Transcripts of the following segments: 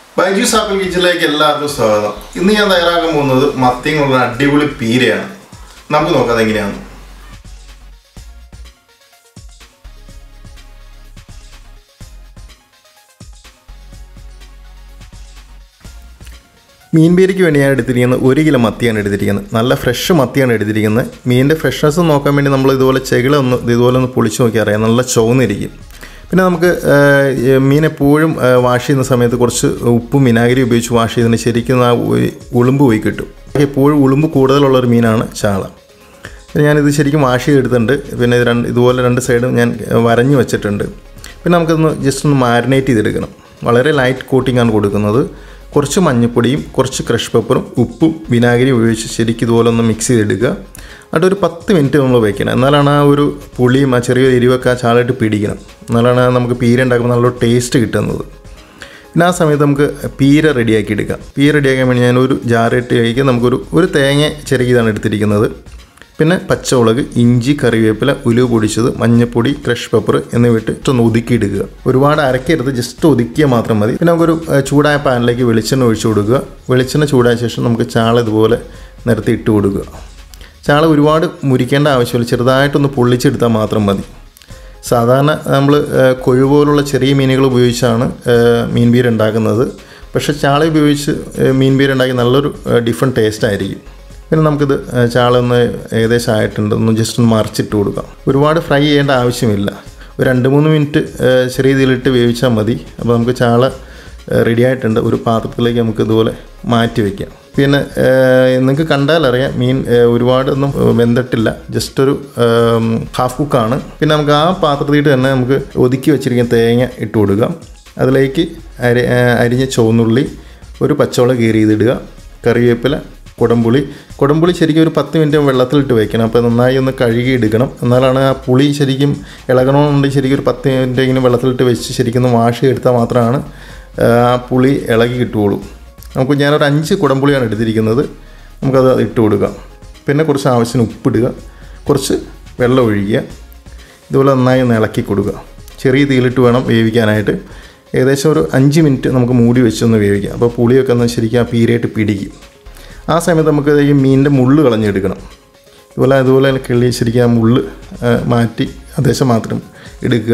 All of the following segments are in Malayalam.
ബൈജൂസ് ആപ്പിൾ കിച്ചണിലേക്ക് എല്ലാവർക്കും സ്വാഗതം ഇന്ന് ഞാൻ തയ്യാറാക്കാൻ പോകുന്നത് മത്തിയും കൊണ്ടുള്ള അടിപൊളി പീരയാണ് നമുക്ക് നോക്കാം അതെങ്ങനെയാണ് മീൻ പീരയ്ക്ക് വേണ്ടി ഞാൻ എടുത്തിരിക്കുന്നത് ഒരു കിലോ മത്തിയാണ് എടുത്തിരിക്കുന്നത് നല്ല ഫ്രഷ് മത്തിയാണ് എടുത്തിരിക്കുന്നത് മീനിൻ്റെ ഫ്രഷ്നെസ് നോക്കാൻ വേണ്ടി നമ്മൾ ഇതുപോലെ ചെകിള ഒന്ന് ഇതുപോലെ ഒന്ന് പൊളിച്ച് നോക്കി അറിയാം നല്ല ചുവന്നിരിക്കും പിന്നെ നമുക്ക് ആ, മീൻ എപ്പോഴും ആ, വാഷ് ചെയ്യുന്ന സമയത്ത് കുറച്ച് ഉപ്പും വിനാഗിരി ഉപയോഗിച്ച് വാഷ് ചെയ്തതിന് ശരിക്കും ആ ഉ- ഉളുമ്പ് പോയി കിട്ടും എപ്പോഴും ഉളുമ്പ് കൂടുതലുള്ളൊരു മീനാണ് ചാള പിന്നെ ഞാനിത് ശരിക്കും വാഷ് ചെയ്തെടുത്തിട്ടുണ്ട് പിന്നെ ഇത് രണ്ട് ഇതുപോലെ രണ്ട് സൈഡും ഞാൻ വരഞ്ഞു വെച്ചിട്ടുണ്ട് പിന്നെ നമുക്കൊന്ന് ജസ്റ്റ് ഒന്ന് മാരിനേറ്റ് ചെയ്തെടുക്കണം വളരെ ലൈറ്റ് കോട്ടിംഗ് ആണ് കൊടുക്കുന്നത് കുറച്ച് മഞ്ഞൾപ്പൊടിയും കുറച്ച് ക്രഷ് പെപ്പറും ഉപ്പും വിനാഗിരി ഉപയോഗിച്ച് ശരിക്കും ഇതുപോലെ ഒന്ന് മിക്സ് ചെയ്തെടുക്കുക എന്നിട്ട് ഒരു പത്ത് മിനിറ്റ് നമ്മൾ വയ്ക്കണം എന്നാലാണ് ആ ഒരു പുളിയും ആ ചെറിയൊരു എരിവൊക്കെ ആ ചാളായിട്ട് പിടിക്കണം എന്നാലാണ് നമുക്ക് പീര ഉണ്ടാക്കുമ്പോൾ നല്ലൊരു ടേസ്റ്റ് കിട്ടുന്നത് പിന്നെ ആ സമയത്ത് നമുക്ക് പീര റെഡിയാക്കി എടുക്കാം പീര റെഡിയാക്കാൻ വേണ്ടി ഞാൻ ഒരു ജാറിട്ട് നമുക്കൊരു ഒരു തേങ്ങ ചെറുകിയതാണ് എടുത്തിരിക്കുന്നത് പിന്നെ പച്ചമുളക് ഇഞ്ചി കറിവേപ്പില ഉലുവ പൊടിച്ചത് മഞ്ഞൾപ്പൊടി ക്രഷ് പെപ്പർ എന്നിവ ഇട്ട് just ഒന്ന് ഒതുക്കി ഇടുക ഒരുപാട് അരക്കരുത് ജസ്റ്റ് ഒതുക്കിയാൽ മാത്രം മതി പിന്നെ നമുക്കൊരു ഏഹ്, ചൂടായ പാനിലേക്ക് വെളിച്ചെണ്ണ ഒഴിച്ചു കൊടുക്കുക വെളിച്ചെണ്ണ ചൂടായ ശേഷം നമുക്ക് ചാള ഇതുപോലെ നിരത്തി ഇട്ട് കൊടുക്കുക ചാള ഒരുപാട് മുരിക്കേണ്ട ആവശ്യമില്ല ചെറുതായിട്ടൊന്ന് പൊള്ളിച്ചെടുത്താൽ മാത്രം മതി സാധാരണ നമ്മൾ കൊഴു പോലുള്ള ചെറിയ മീനുകൾ ഉപയോഗിച്ചാണ് ഏഹ്, മീൻ ബീർ ഉണ്ടാക്കുന്നത് പക്ഷേ ചാള ഉപയോഗിച്ച് ഏഹ്, മീൻ ബീർ ഉണ്ടാക്കി നല്ലൊരു ഡിഫറെൻറ്റ് ടേസ്റ്റ് ആയിരിക്കും പിന്നെ നമുക്കിത് ഏഹ്, ചാള ഒന്ന് ഏകദേശം ആയിട്ടുണ്ട് ഒന്ന് ജസ്റ്റ് ഒന്ന് മറിച്ചിട്ട് കൊടുക്കാം ഒരുപാട് ഫ്രൈ ചെയ്യേണ്ട ആവശ്യമില്ല ഒരു രണ്ട് മൂന്ന് മിനിറ്റ് ഏഹ്, ചെറിയ ഇതിലിട്ട് വേവിച്ചാൽ മതി അപ്പോൾ നമുക്ക് ചാള റെഡി ആയിട്ടുണ്ട് ഒരു പാത്രത്തിലേക്ക് നമുക്ക് ഇതുപോലെ മാറ്റി വയ്ക്കാം പിന്നെ നിങ്ങൾക്ക് കണ്ടാലറിയാം മീൻ ഏഹ്, ഒരുപാടൊന്നും വെന്തിട്ടില്ല ജസ്റ്റ് ഒരു ഹാഫ് കുക്കാണ് പിന്നെ നമുക്ക് ആ പാത്രത്തിൽ തന്നെ നമുക്ക് ഒതുക്കി വെച്ചിരിക്കുന്ന തേങ്ങ ഇട്ട് കൊടുക്കാം അതിലേക്ക് അരി ഏഹ്, അരിഞ്ഞ ചുവന്നുള്ളി ഒരു പച്ചമുളക് കീറി ചെയ്തിടുക കറിവേപ്പില കുടംപുളി കുടംപുളി ശരിക്കും ഒരു പത്ത് മിനിറ്റ് വെള്ളത്തിലിട്ട് വെക്കണം അപ്പോൾ നന്നായി ഒന്ന് കഴുകി എടുക്കണം എന്നാലാണ് ആ പുളി ശരിക്കും ഇളകണമെന്നുണ്ടെങ്കിൽ ശരിക്കും ഒരു പത്ത് മിനിറ്റ് ഇങ്ങനെ വെള്ളത്തിലിട്ട് വെച്ച് ശരിക്കും ഒന്ന് വാഷ് എടുത്താൽ മാത്രമാണ് ആ പുളി ഇളകി കിട്ടുകയുള്ളൂ നമുക്ക് ഞാനൊരു അഞ്ച് കുടംപുളിയാണ് എടുത്തിരിക്കുന്നത് നമുക്കത് ഇട്ട് കൊടുക്കാം പിന്നെ കുറച്ച് ആവശ്യത്തിന് ഉപ്പിടുക കുറച്ച് വെള്ളം ഒഴിക്കുക ഇതുപോലെ നന്നായി ഒന്ന് ഇളക്കി കൊടുക്കുക ചെറിയ തീയിലിട്ട് വേണം വേവിക്കാനായിട്ട് ഏകദേശം ഒരു അഞ്ച് മിനിറ്റ് നമുക്ക് മൂടി വെച്ചൊന്ന് വേവിക്കാം അപ്പോൾ പുളിയൊക്കെ ഒന്ന് ശരിക്കും ആ പീരയായിട്ട് പിടിക്കും ആ സമയത്ത് നമുക്ക് ഈ മീനിൻ്റെ മുള്ള് കളഞ്ഞെടുക്കണം ഇതുപോലെ അതുപോലെ കിള്ളി ശരിക്കും ആ മുള്ള് ആ, മാറ്റി അദേശം മാത്രം എടുക്കുക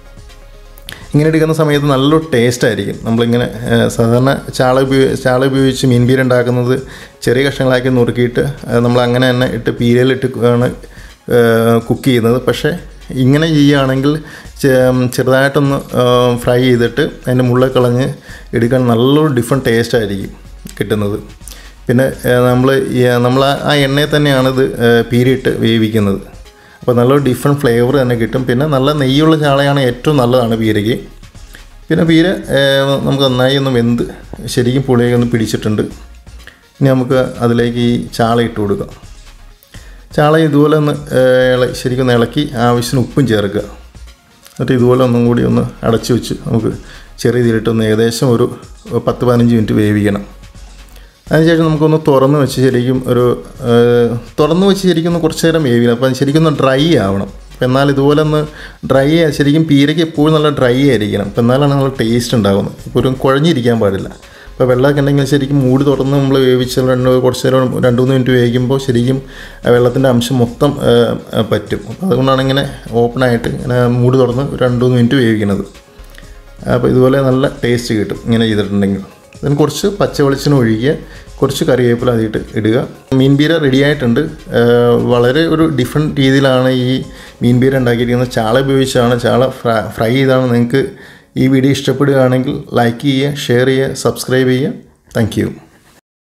ഇങ്ങനെ എടുക്കുന്ന സമയത്ത് നല്ലൊരു ടേസ്റ്റ് ആയിരിക്കും നമ്മളിങ്ങനെ ആ, സാധാരണ ചാള ഉപയോഗി ചാള ഉപയോഗിച്ച് മീൻ പീര ഉണ്ടാക്കുന്നത് ചെറിയ കഷ്ണങ്ങളാക്കി നുറുക്കിയിട്ട് ആ, നമ്മൾ അങ്ങനെ തന്നെ ഇട്ട് പീരയിലിട്ട് ആണ് കുക്ക് ചെയ്യുന്നത് പക്ഷേ ഇങ്ങനെ ചെയ്യുകയാണെങ്കിൽ ചെ- ചെറുതായിട്ടൊന്ന് ഫ്രൈ ചെയ്തിട്ട് അതിൻ്റെ മുള്ള കളഞ്ഞ് എടുക്കാൻ നല്ലൊരു ഡിഫറെൻറ്റ് ടേസ്റ്റ് ആയിരിക്കും കിട്ടുന്നത് പിന്നെ നമ്മൾ നമ്മൾ ആ എണ്ണയിൽ തന്നെയാണ് ഇത് പീരിയിട്ട് വേവിക്കുന്നത് അപ്പോൾ നല്ലൊരു ഡിഫറെൻറ്റ് ഫ്ലേവർ തന്നെ കിട്ടും പിന്നെ നല്ല നെയ്യുള്ള ചാളയാണ് ഏറ്റവും നല്ലതാണ് പീരയ്ക്ക് പിന്നെ പീര ഏഹ്, നമുക്ക് നന്നായി ഒന്ന് വെന്ത് ശരിക്കും പുളിയൊക്കെ ഒന്ന് പിടിച്ചിട്ടുണ്ട് ഇനി നമുക്ക് അതിലേക്ക് ഈ ചാള ഇട്ട് കൊടുക്കാം ചാള ഇതുപോലെ ഒന്ന് ഏഹ്, ഇള- ശരിക്കും ഒന്ന് ഇളക്കി ആവശ്യത്തിന് ഉപ്പും ചേർക്കുക എന്നിട്ട് ഇതുപോലെ ഒന്നും കൂടി ഒന്ന് അടച്ചു വെച്ച് നമുക്ക് ചെറിയ തീരിട്ടൊന്ന് ഏകദേശം ഒരു പത്ത് പതിനഞ്ച് മിനിറ്റ് വേവിക്കണം അതിനുശേഷം നമുക്കൊന്ന് തുറന്ന് വെച്ച് ശരിക്കും ഒരു ഏഹ്, തുറന്ന് വെച്ച് ശരിക്കും ഒന്ന് കുറച്ച് നേരം വേവിക്കണം അപ്പം ശരിക്കും ഒന്ന് ഡ്രൈ ആവണം അപ്പം എന്നാൽ ഇതുപോലെ ഒന്ന് ഡ്രൈ ശരിക്കും പീരയ്ക്ക് എപ്പോഴും നല്ല ഡ്രൈ ആയിരിക്കണം അപ്പം എന്നാലാണ് നല്ല ടേസ്റ്റ് ഉണ്ടാകുന്നത് ഇപ്പോൾ ഒരു കുഴഞ്ഞിരിക്കാൻ പാടില്ല അപ്പോൾ വെള്ളമൊക്കെ ഉണ്ടെങ്കിൽ ശരിക്കും മൂടി തുറന്ന് നമ്മൾ വേവിച്ച് രണ്ട് കുറച്ച് നേരം രണ്ട് മൂന്ന് മിനിറ്റ് വേവിക്കുമ്പോൾ ശരിക്കും ആ വെള്ളത്തിൻ്റെ അംശം മൊത്തം ഏഹ്, ഏഹ്, പറ്റും അപ്പോൾ അതുകൊണ്ടാണ് ഇങ്ങനെ ഓപ്പണായിട്ട് ഇങ്ങനെ മൂടി തുറന്ന് ഒരു രണ്ട് മൂന്ന് മിനിറ്റ് വേവിക്കുന്നത് അപ്പോൾ ഇതുപോലെ നല്ല ടേസ്റ്റ് കിട്ടും ഇങ്ങനെ ചെയ്തിട്ടുണ്ടെങ്കിൽ അതിന് കുറച്ച് പച്ച വെളിച്ചെണ്ണ ഒഴിക്കുക കുറച്ച് കറിവേപ്പില അതിട്ട് ഇടുക മീൻ ബീര റെഡി ആയിട്ടുണ്ട് ഏഹ് വളരെ ഒരു ഡിഫറെൻറ്റ് രീതിയിലാണ് ഈ മീൻ ബീര ഉണ്ടാക്കിയിരിക്കുന്നത് ചാള ഉപയോഗിച്ചാണ് ചാള ഫ്രൈ ഫ്രൈ ചെയ്താണ് നിങ്ങൾക്ക് ഈ വീഡിയോ ഇഷ്ടപ്പെടുകയാണെങ്കിൽ ലൈക്ക് ചെയ്യുക ഷെയർ ചെയ്യുക സബ്സ്ക്രൈബ് ചെയ്യുക താങ്ക് യു